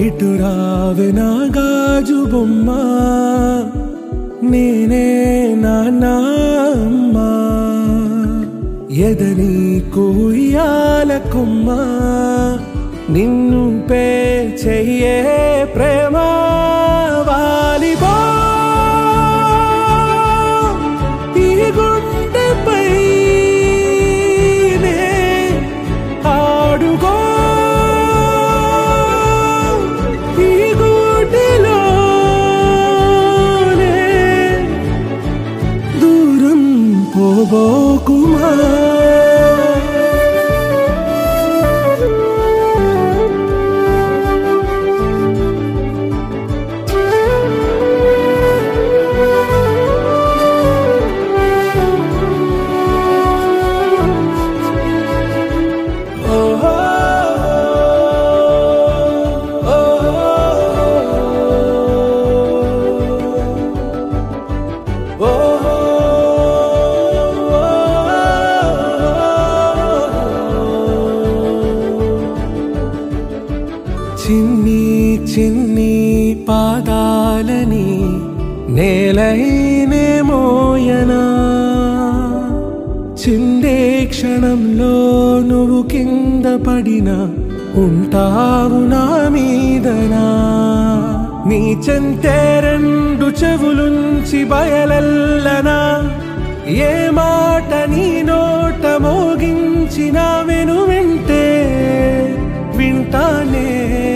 ఇటు రావే నా గాజు బొమ్మ నేనే నాన్నమ్మ ఎదని కూయాల కొమ్మ నిన్ను పే చెయ్యే ప్రేమ వాలిబా ఈ గుండెపై నే ఆడుగో ఈ గూటిలోనే దూరం పోబోకుమా చిన్ని చిన్ని పాదాలని నేలైనే మోయనా చిందే క్షణంలో నువ్వు కింద పడినా ఉంటావు నా మీదనా నీ చెంతే రెండు చెవులుంచి బయలల్లనా ఏ మాట నీ నోట మోగించిన వెను వింటే వింటానే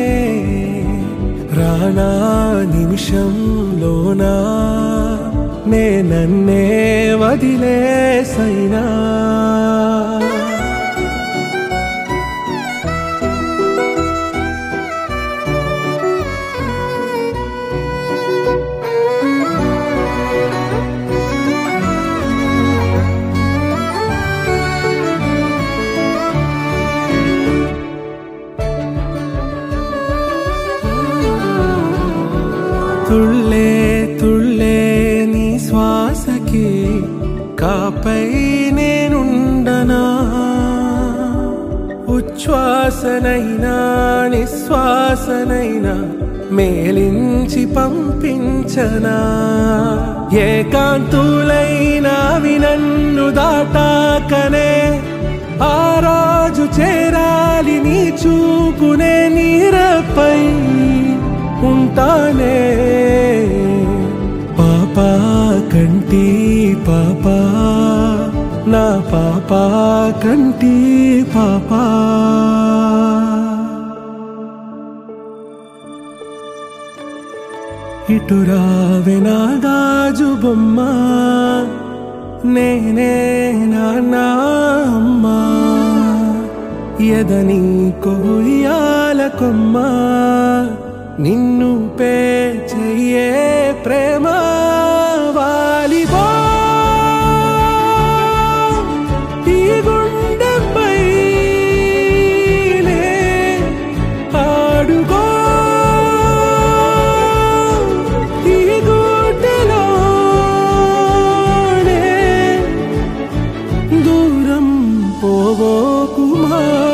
రానా నిమిషంలోనా నే నన్నే వదిలేసైనా తుళ్ళే తుళ్ళే నీ శ్వాసకి కాపై నేనుండనా ఉచ్ఛ్వాసనైనా నిశ్వాసనైనా మేలించి పంపించనా ఏకాంతులైనా వినన్ను దాటాకనే ఆ రాజు చేరాలి నీ చూపునే నీరపై ఉంటానే పాపా కంటి పాపా నా పాపా కంటి పాపా ఇటు రావే నా గాజు బొమ్మ నేనే నాన్న అమ్మ ఎదని కొయ్యాల కొమ్మ నిన్ను పే చెయ్యే ప్రేమ వాలిబో ఈ గుండెపై నే ఆడుగో ఈ గూటిలోనే దూరం పోవోకుమా